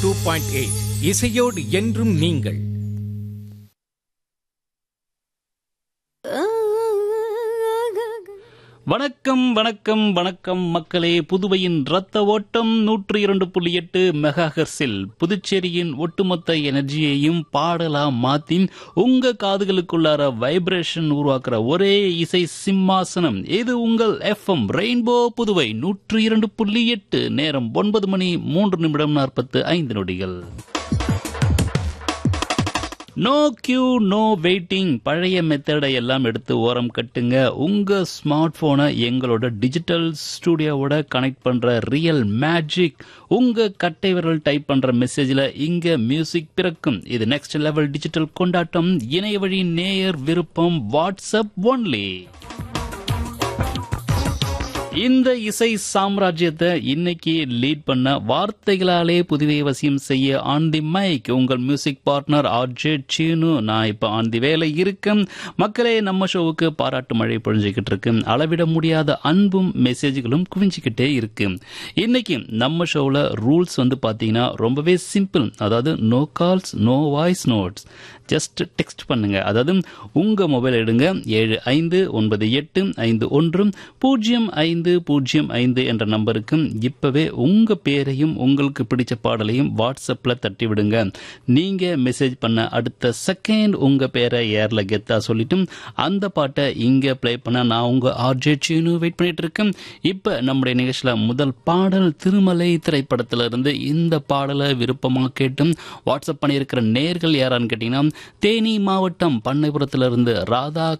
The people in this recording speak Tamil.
டூ பாயிண்ட் எயிட் இசையோடு என்றும் நீங்கள் வணக்கம் வணக்கம் வணக்கம் மக்களே புதுவையின் ரத்த ஓட்டம் நூற்றி இரண்டு புள்ளி எட்டு மெகாஹர்ஸில் புதுச்சேரியின் ஒட்டுமொத்த எனர்ஜியையும் பாடலா மாத்தி உங்க காதுகளுக்குள்ளார வைப்ரேஷன் உருவாக்குற ஒரே இசை சிம்மாசனம் இது உங்கள் எஃப்எம் ரெயின்போ புதுவை நூற்றி இரண்டு புள்ளி எட்டு நேரம் ஒன்பது மணி மூன்று நிமிடம் நாற்பத்து ஐந்து நொடிகள் நோ கியூ நோ வெயிட்டிங் பழைய மெத்தடை எல்லாம் எடுத்து ஓரம் கட்டுங்க உங்க ஸ்மார்ட் போனை எங்களோட டிஜிட்டல் ஸ்டுடியோவோட கனெக்ட் பண்ற ரியல் மேஜிக் உங்க கட்டை விரல் டைப் பண்ற மெசேஜ்ல இங்க மியூசிக் பிறக்கும் இது நெக்ஸ்ட் லெவல் டிஜிட்டல் கொண்டாட்டம் இணைய வழி நேயர் விருப்பம் வாட்ஸ்அப் ஒன்லி இந்த இசை சாம்ராஜ்யத்தை இன்னைக்கு லீட் பண்ண வார்த்தைகளாலே புதுவை வசியம் செய்ய ஆன் தி மைக் உங்கள் மியூசிக் பார்ட்னர் ஆர்ஜே சீனு நான் இப்ப ஆன் தி வேலை இருக்கேன் மக்களே நம்ம ஷோவுக்கு பாராட்டு மழை பொழிஞ்சுக்கிட்டு இருக்கு அளவிட முடியாத அன்பும் மெசேஜ்களும் குவிஞ்சுக்கிட்டே இருக்கு இன்னைக்கு நம்ம ஷோவில் ரூல்ஸ் வந்து பார்த்தீங்கன்னா ரொம்பவே சிம்பிள் அதாவது no calls no voice notes just text பண்ணுங்க அதாவது உங்க மொபைல் எடுங்க ஏழு ஐந்து ஒன்பது எட்டு ஐந்து ஒன்று பூஜ்ஜியம் ஐந்து பூஜ்ஜியம் ஐந்து என்ற நம்பருக்கு இப்பவே உங்க பேரையும் உங்களுக்கு பிடிச்ச பாடலையும் வாட்ஸ்அப்ல தட்டி விடுங்க நீங்க மெசேஜ் பண்ண அடுத்த செகண்ட் உங்க பேரை ஏர்ல கெத்தா சொல்லிட்டு அந்த பாட்டை இங்க ப்ளே பண்ண நான் உங்க ஆர்ஜே சீனு வெயிட் பண்ணிட்டு இருக்கேன் இப்ப நம்முடைய நிகழ்ச்சியில முதல் பாடல் திருமலை திரைப்படத்துல இருந்து இந்த பாடலை விருப்பமா கேட்டும் வாட்ஸ்அப் பண்ணியிருக்கிற நேர்கள் யாரான்னு கேட்டீங்கன்னா தேனி மாவட்டம் பண்ணைபுரத்திலிருந்து ராதா